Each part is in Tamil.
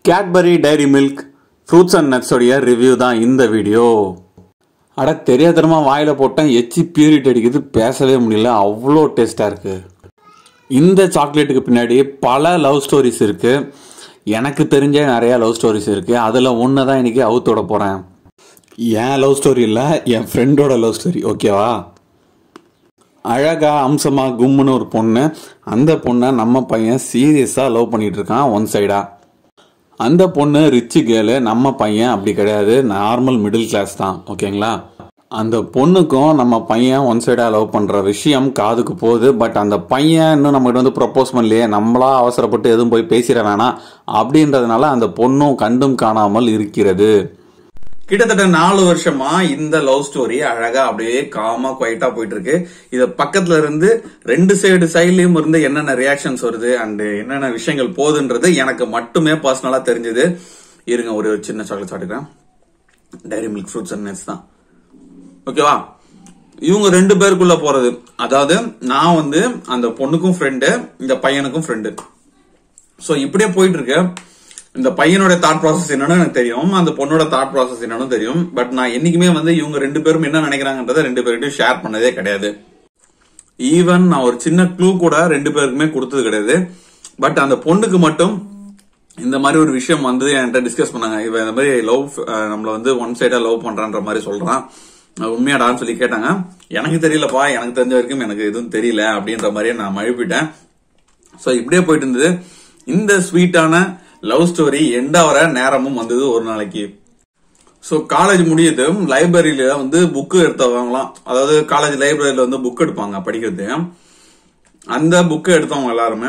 Cadbury dairy milk fruits and நட்ஸோடைய ரிவ்யூ தான் இந்த வீடியோ அட தெரியாதனமா வாயில போட்டேன் எச்சி பியூரிட் அடிக்குது பேசவே முடியல அவ்வளோ டேஸ்டாக இருக்கு இந்த சாக்லேட்டுக்கு பின்னாடி பல லவ் ஸ்டோரிஸ் இருக்கு எனக்கு தெரிஞ்ச நிறைய லவ் ஸ்டோரிஸ் இருக்கு அதில் ஒன்று தான் இன்னைக்கு அவுத்தோட போகிறேன் என் லவ் ஸ்டோரி இல்லை என் ஃப்ரெண்டோட லவ் ஸ்டோரி ஓகேவா அழகா அம்சமா கும்முன்னு ஒரு பொண்ணு அந்த பொண்ணை நம்ம பையன் சீரியஸாக லவ் பண்ணிட்டு இருக்கான் ஒன் சைடா அந்த பொண்ணு ரிச்சு கேர்ளு நம்ம பையன் அப்படி கிடையாது நார்மல் மிடில் கிளாஸ் தான் ஓகேங்களா அந்த பொண்ணுக்கும் நம்ம பையன் ஒன் சைடாக லவ் பண்ணுற விஷயம் காதுக்கு போகுது பட் அந்த பையன் இன்னும் நம்மகிட்ட வந்து ப்ரப்போஸ் பண்ணலையே நம்மளா அவசரப்பட்டு எதுவும் போய் பேசிட வேணாம் அப்படின்றதுனால அந்த பொண்ணும் கண்டும் காணாமல் இருக்கிறது கிட்டத்தட்ட நாலு வருஷமா இந்த லவ் ஸ்டோரி அழகா அப்படியே காமா குவைட்டா போயிட்டு இருக்கு இத பக்கத்துல இருந்து ரெண்டு சைடு சைட்லயும் இருந்து என்னென்ன ரியாக்ஷன்ஸ் வருது அண்ட் என்னென்ன விஷயங்கள் போகுதுன்றது எனக்கு மட்டுமே பர்சனலா தெரிஞ்சது இருங்க ஒரு சின்ன சாக்லேட் சாப்பிட்டுக்கிறேன் dairy milk fruits and nuts தான் ஓகேவா இவங்க ரெண்டு பேருக்குள்ள போறது அதாவது நான் வந்து அந்த பொண்ணுக்கும் ஃப்ரெண்டு இந்த பையனுக்கும் ஃப்ரெண்டு சோ இப்படியே போயிட்டு இருக்கு இந்த பையனோட தாட் ப்ராசஸ் என்னன்னு எனக்கு தெரியும் அந்த பொண்ணோட தாட் ப்ராசஸ் என்னன்னு தெரியும் பட் நான் என்னைக்குமே வந்து இவங்க ரெண்டு பேரும் என்ன நினைக்கிறாங்கன்றத ரெண்டு பேர்கிட்டயும் ஷேர் பண்ணதே கிடையாது ஈவன் நான் ஒரு சின்ன க்ளூ கூட ரெண்டு பேருக்குமே கொடுத்தது கிடையாது பட் அந்த பொண்ணுக்கு மட்டும் இந்த மாதிரி ஒரு விஷயம் வந்து என்கிட்ட டிஸ்கஸ் பண்ணாங்க இவன் இந்த மாதிரி லவ் நம்மள வந்து ஒன் சைடா லவ் பண்றான்ற மாதிரி சொல்றான் நான் உண்மையாடான்னு சொல்லி கேட்டாங்க எனக்கு தெரியலப்பா எனக்கு தெரிஞ்ச வரைக்கும் எனக்கு எதுவும் தெரியல அப்படின்ற மாதிரியே நான் மழுப்பிட்டேன் சோ இப்படியே போயிட்டு இருந்தது இந்த ஸ்வீட்டான லவ் ஸ்டோரி எண்டாவர நேரமும் வந்தது ஒரு நாளைக்கு சோ காலேஜ் முடியுது லைப்ரரியில வந்து புக்கு எடுத்தவங்களாம் அதாவது காலேஜ் லைப்ரரியில வந்து புக் எடுப்பாங்க படிக்கிறது அந்த புக்கு எடுத்தவங்க எல்லாருமே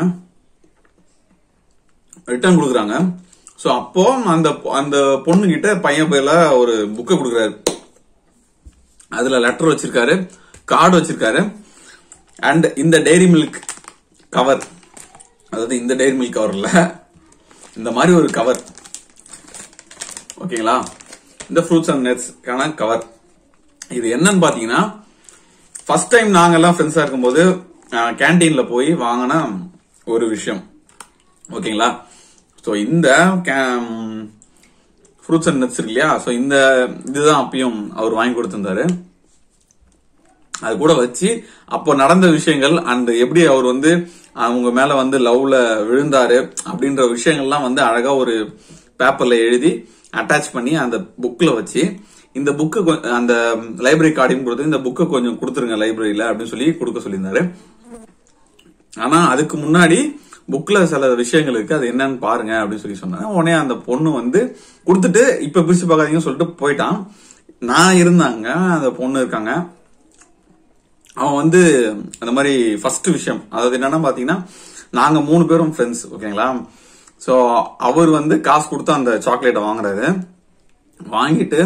ரிட்டர்ன் கொடுக்குறாங்க சோ அப்போ அந்த அந்த பொண்ணு கிட்ட பையன் பேர்ல ஒரு புக்கை கொடுக்குறாரு அதுல லெட்டர் வச்சிருக்காரு கார்டு வச்சிருக்காரு அண்ட் இந்த டைரி மில்க் கவர் அதாவது இந்த டைரி மில்க் கவர்ல இந்த மாதிரி ஒரு கவர் ஓகேங்களா இந்த ஃப்ரூட்ஸ் அண்ட் நட்ஸ்க்கான கவர் இது என்னன்னு பாத்தீங்கன்னா ஃபர்ஸ்ட் டைம் நாங்கெல்லாம் ஃப்ரெண்ட்ஸா இருக்கும்போது கேன்டீன்ல போய் வாங்கின ஒரு விஷயம் ஓகேங்களா ஸோ இந்த ஃப்ரூட்ஸ் அண்ட் நட்ஸ் இருக்கு இல்லையா ஸோ இந்த இதுதான் அப்பயும் அவர் வாங்கி கொடுத்திருந்தாரு அது கூட வச்சு அப்போ நடந்த விஷயங்கள் அண்ட் எப்படி அவர் வந்து அவங்க மேல வந்து லவ்ல விழுந்தாரு அப்படின்ற விஷயங்கள்லாம் வந்து அழகா ஒரு பேப்பர்ல எழுதி அட்டாச் பண்ணி அந்த புக்ல வச்சு இந்த புக்கு அந்த லைப்ரரி கார்டையும் கொடுத்து இந்த புக்கை கொஞ்சம் கொடுத்துருங்க லைப்ரரியில அப்படின்னு சொல்லி கொடுக்க சொல்லியிருந்தாரு ஆனா அதுக்கு முன்னாடி புக்ல சில விஷயங்கள் இருக்கு அது என்னன்னு பாருங்க அப்படின்னு சொல்லி சொன்னாங்க உடனே அந்த பொண்ணு வந்து கொடுத்துட்டு இப்ப பிரிச்சு பார்க்காதீங்கன்னு சொல்லிட்டு போயிட்டான் நான் இருந்தாங்க அந்த பொண்ணு இருக்காங்க அவன் வந்து அந்த மாதிரி ஃபர்ஸ்ட் விஷயம் அதாவது என்னன்னா பாத்தீங்கன்னா நாங்க மூணு பேரும் ஃப்ரெண்ட்ஸ் ஓகேங்களா சோ அவர் வந்து காசு கொடுத்து அந்த சாக்லேட்டை வாங்குறாரு வாங்கிட்டு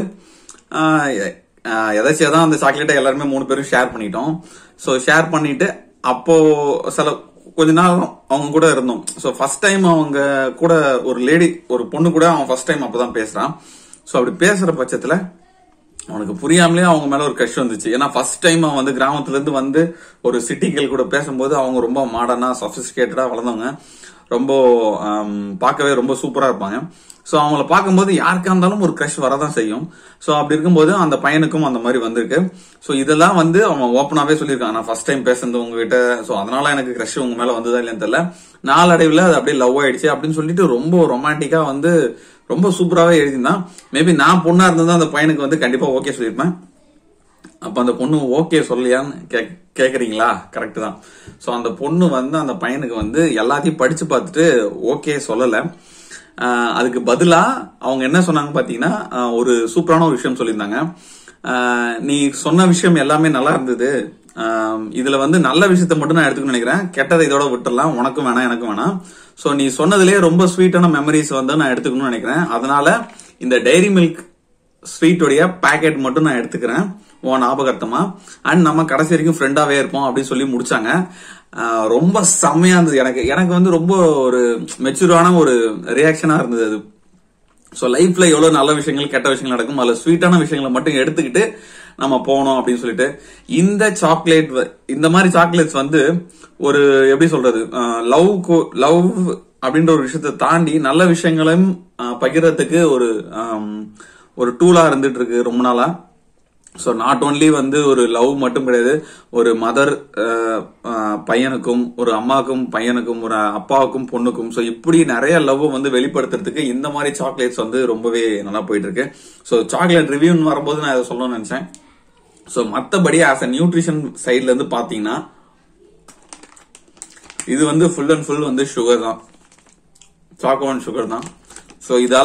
எதாச்சியா தான் அந்த சாக்லேட்டை எல்லாருமே மூணு பேரும் ஷேர் பண்ணிட்டோம் ஸோ ஷேர் பண்ணிட்டு அப்போ சில கொஞ்ச நாள் அவங்க கூட இருந்தோம் ஸோ ஃபர்ஸ்ட் டைம் அவங்க கூட ஒரு லேடி ஒரு பொண்ணு கூட அவன் ஃபர்ஸ்ட் டைம் அப்பதான் பேசுறான் ஸோ அப்படி பேசுற பட்சத்துல அவனுக்கு புரியாமலே அவங்க மேல ஒரு கஷ்டம் வந்துச்சு ஏன்னா ஃபர்ஸ்ட் டைம் அவன் வந்து கிராமத்துல இருந்து வந்து ஒரு சிட்டிகள் கூட பேசும்போது அவங்க ரொம்ப மாடர்னா சபிஸ்டிகேட்டடா வளர்ந்தவங்க ரொம்ப பார்க்கவே ரொம்ப சூப்பரா இருப்பாங்க சோ அவங்கள பார்க்கும்போது யாருக்கா இருந்தாலும் ஒரு கிரஷ் வரதான் செய்யும் சோ அப்படி இருக்கும்போது அந்த பையனுக்கும் அந்த மாதிரி வந்திருக்கு சோ இதெல்லாம் வந்து அவன் ஓப்பனாவே சொல்லியிருக்கான் நான் ஃபர்ஸ்ட் டைம் பேசுறது உங்ககிட்ட சோ அதனால எனக்கு கிரஷ் உங்க மேல வந்ததா இல்லைன்னு தெரியல நாளடைவில் அது அப்படியே லவ் ஆயிடுச்சு அப்படின்னு சொல்லிட்டு ரொம்ப ரொமான்டிக்கா வந்து ரொம்ப சூப்பராகவே எழுதியிருந்தான் மேபி நான் பொண்ணா இருந்தா அந்த பையனுக்கு வந்து கண்டிப்பா ஓகே சொல்லியிருப்பேன் அப்ப அந்த பொண்ணு ஓகே சொல்லலையான்னு கேக்குறீங்களா கரெக்ட் தான் சோ அந்த பொண்ணு வந்து அந்த பையனுக்கு வந்து எல்லாத்தையும் படிச்சு பார்த்துட்டு ஓகே சொல்லல அதுக்கு பதிலா அவங்க என்ன சொன்னாங்க பாத்தீங்கன்னா ஒரு சூப்பரான ஒரு விஷயம் சொல்லியிருந்தாங்க நீ சொன்ன விஷயம் எல்லாமே நல்லா இருந்தது இதுல வந்து நல்ல விஷயத்த மட்டும் நான் எடுத்துக்கணும்னு நினைக்கிறேன் கெட்டதை இதோட விட்டுறலாம் உனக்கும் வேணாம் எனக்கும் வேணாம் சோ நீ சொன்னதுலயே ரொம்ப ஸ்வீட்டான மெமரிஸ் வந்து நான் எடுத்துக்கணும்னு நினைக்கிறேன் அதனால இந்த டைரி மில்க் ஸ்வீட்டோடைய பேக்கெட் மட்டும் நான் எடுத்துக்கிறேன் உன் ஞாபகார்த்தமா அண்ட் நம்ம கடைசி வரைக்கும் ஃப்ரெண்டாவே இருப்போம் அப்படின்னு சொல்லி முடிச்சாங்க ரொம்ப செம்மையா இருந்தது எனக்கு எனக்கு வந்து ரொம்ப ஒரு மெச்சூரான ஒரு ரியாக்ஷனா இருந்தது அது ஸோ லைஃப்ல எவ்வளவு நல்ல விஷயங்கள் கெட்ட விஷயங்கள் நடக்கும் அதுல ஸ்வீட்டான விஷயங்களை மட்டும் எடுத்துக்கிட்டு நம்ம போனோம் அப்படின்னு சொல்லிட்டு இந்த சாக்லேட் இந்த மாதிரி சாக்லேட்ஸ் வந்து ஒரு எப்படி சொல்றது லவ் லவ் அப்படின்ற ஒரு விஷயத்தை தாண்டி நல்ல விஷயங்களையும் அஹ், பகிர்றதுக்கு ஒரு ஆம், ஒரு டூலா இருந்துட்டு இருக்கு ரொம்ப நாளா ஸோ நாட் ஓன்லி வந்து ஒரு லவ் மட்டும் கிடையாது ஒரு மதர் பையனுக்கும் ஒரு அம்மாவுக்கும் பையனுக்கும் ஒரு அப்பாவுக்கும் பொண்ணுக்கும் ஸோ இப்படி நிறைய லவ் வந்து வெளிப்படுத்துறதுக்கு இந்த மாதிரி சாக்லேட்ஸ் வந்து ரொம்பவே நல்லா போயிட்டு இருக்கு ஸோ சாக்லேட் ரிவ்யூன்னு வரும்போது நான் இதை சொல்லணும்னு நினைச்சேன் ஸோ மற்றபடி ஆஸ் அ நியூட்ரிஷன் சைட்ல இருந்து பாத்தீங்கன்னா இது வந்து ஃபுல் அண்ட் ஃபுல் வந்து சுகர் தான் சாக்கோவன் சுகர் தான் ஸோ இதால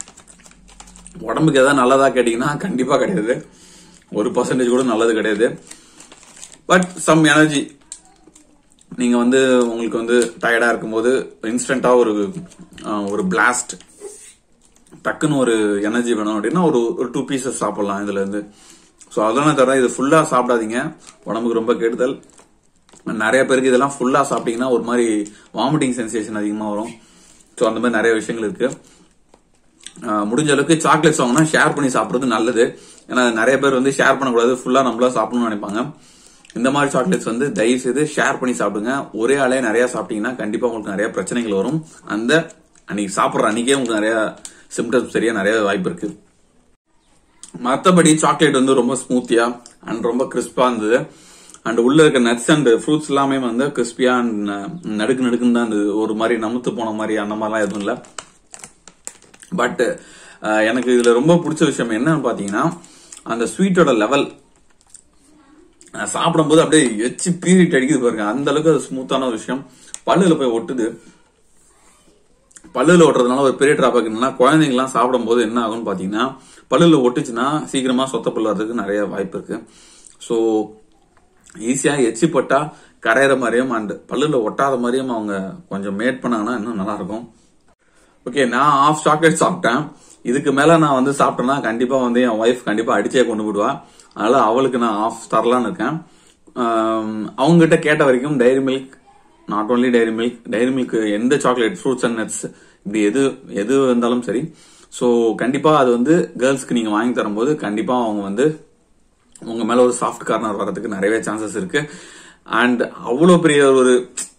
உடம்புக்கு எதாவது நல்லதா கேட்டீங்கன்னா கண்டிப்பா கிடையாது ஒரு பர்சன்டேஜ் கூட நல்லது கிடையாது பட் சம் எனர்ஜி நீங்க வந்து உங்களுக்கு வந்து டயர்டா இருக்கும்போது இன்ஸ்டன்டா ஒரு அஹ், ஒரு பிளாஸ்ட் டக்குன்னு ஒரு எனர்ஜி வேணும் அப்படின்னா ஒரு ஒரு டூ பீசஸ் சாப்பிடலாம் இதுல இருந்து ஸோ அதெல்லாம் தவிர இது ஃபுல்லா சாப்பிடாதீங்க உடம்புக்கு ரொம்ப கெடுதல் நிறைய பேருக்கு இதெல்லாம் ஃபுல்லா சாப்பிட்டீங்கன்னா ஒரு மாதிரி வாமிட்டிங் சென்சேஷன் அதிகமா வரும் ஸோ அந்த மாதிரி நிறைய விஷயங்கள் இருக்கு ஆஹ் முடிஞ்ச அளவுக்கு சாக்லேட்ஸ் வாங்கினா ஷேர் பண்ணி சாப்பிடுறது நல்லது ஏன்னா நிறைய பேர் வந்து ஷேர் பண்ணக்கூடாது ஃபுல்லா நம்மளா சாப்பிடணும்னு நினைப்பாங்க இந்த மாதிரி சாக்லேட்ஸ் வந்து தயவு செய்து ஷேர் பண்ணி சாப்பிடுங்க ஒரே ஆளே நிறைய சாப்பிட்டீங்கன்னா கண்டிப்பா உங்களுக்கு நிறைய பிரச்சனைகள் வரும் அந்த அன்னைக்கு சாப்பிடுற அன்னைக்கே உங்களுக்கு நிறைய சிம்டம்ஸ் தெரிய நிறைய வாய்ப்பு இருக்கு மற்றபடி சாக்லேட் வந்து ரொம்ப ஸ்மூத்தியா அண்ட் ரொம்ப கிறிஸ்பா இருந்தது அண்ட் உள்ள இருக்க நட்ஸ் அண்ட் ஃப்ரூட்ஸ் எல்லாமே வந்து கிறிஸ்பியா அண்ட் நடுக்கு நடுக்குன்னு தான் இருந்தது ஒரு மாதிரி நமுத்து போன மாதிரி அந்த மாதிரிலாம் எதுவும் இல்லை பட் எனக்கு இதுல ரொம்ப பிடிச்ச விஷயம் என்னன்னு பாத்தீங்கன்னா அந்த ஸ்வீட்டோட லெவல் சாப்பிடும்போது அப்படியே எச்சு பீரிட் அடிக்குது பாருங்க அந்த அளவுக்கு அது ஸ்மூத்தான ஒரு விஷயம் பல்லுல போய் ஒட்டுது பல்லுல ஒட்டுறதுனால ஒரு பெரிய டிராபேக் என்னன்னா குழந்தைங்கலாம் சாப்பிடும்போது என்ன ஆகும்னு பாத்தீங்கன்னா பல்லுல ஒட்டுச்சுன்னா சீக்கிரமா சொத்த பல்லு வர்றதுக்கு நிறைய வாய்ப்பு இருக்கு ஸோ ஈஸியா எச்சி பட்டா கரையிற மாதிரியும் அண்ட் பல்லுல ஒட்டாத மாதிரியும் அவங்க கொஞ்சம் மேட் பண்ணாங்கன்னா இன்னும் நல்லா இருக்கும் ஓகே நான் ஆஃப் சாக்லேட் சாப்பிட்டேன் இதுக்கு மேல நான் வந்து சாப்பிட்டேன்னா கண்டிப்பா வந்து என் ஒய்ஃப் கண்டிப்பா அடிச்சே கொண்டு விடுவா அதனால அவளுக்கு நான் ஆஃப் தரலான்னு இருக்கேன் அவங்க கிட்ட கேட்ட வரைக்கும் dairy milk not only dairy milk dairy milk எந்த சாக்லேட் ஃப்ரூட்ஸ் அண்ட் நட்ஸ் இப்படி எது எது இருந்தாலும் சரி ஸோ கண்டிப்பா அது வந்து கேர்ள்ஸ்க்கு நீங்க வாங்கி தரும்போது கண்டிப்பா அவங்க வந்து உங்க மேல ஒரு சாஃப்ட் கார்னர் வர்றதுக்கு நிறையவே சான்சஸ் இருக்கு அண்ட் அவ்வளோ பெரிய ஒரு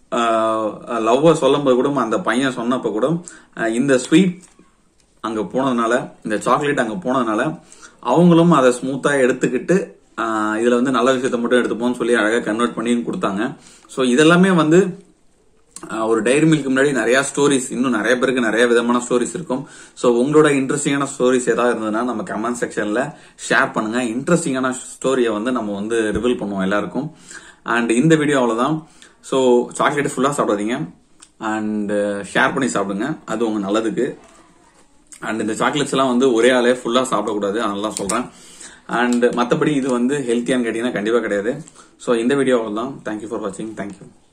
லவ்வ சொல்லும்போது கூட அந்த பையன் சொன்னப்ப கூட அஹ், இந்த ஸ்வீட் அங்க போனதுனால இந்த சாக்லேட் அங்க போனதுனால அவங்களும் அதை ஸ்மூத்தா எடுத்துக்கிட்டு ஆஹ், இதுல வந்து நல்ல விஷயத்த மட்டும் எடுத்துப்போம்னு சொல்லி அழகா கன்வெர்ட் பண்ணி கொடுத்தாங்க ஸோ இதெல்லாமே வந்து ஆஹ், ஒரு டைரி மில்க்கு முன்னாடி நிறைய ஸ்டோரிஸ் இன்னும் நிறைய பேருக்கு நிறைய விதமான ஸ்டோரிஸ் இருக்கும் ஸோ உங்களோட இன்ட்ரெஸ்டிங்கான ஸ்டோரிஸ் ஏதாவது இருந்ததுன்னா நம்ம கமெண்ட் செக்ஷன்ல ஷேர் பண்ணுங்க இன்ட்ரெஸ்டிங்கான ஸ்டோரியை வந்து நம்ம வந்து ரிவீல் பண்ணுவோம் எல்லாருக்கும் அண்ட் இந்த வீடியோ அவ்வளவுதான் ஸோ சாக்லேட் ஃபுல்லா சாப்பிடாதீங்க அண்ட் ஷேர் பண்ணி சாப்பிடுங்க அது உங்க நல்லதுக்கு அண்ட் இந்த சாக்லேட்ஸ் எல்லாம் வந்து ஒரே ஆளே ஃபுல்லா சாப்பிடக்கூடாது அதெல்லாம் சொல்றேன் அண்ட் மற்றபடி இது வந்து ஹெல்த்தியான்னு கேட்டீங்கன்னா கண்டிப்பா கிடையாது ஸோ இந்த வீடியோ தான் தேங்க்யூ ஃபார் வாட்சிங் தேங்க்யூ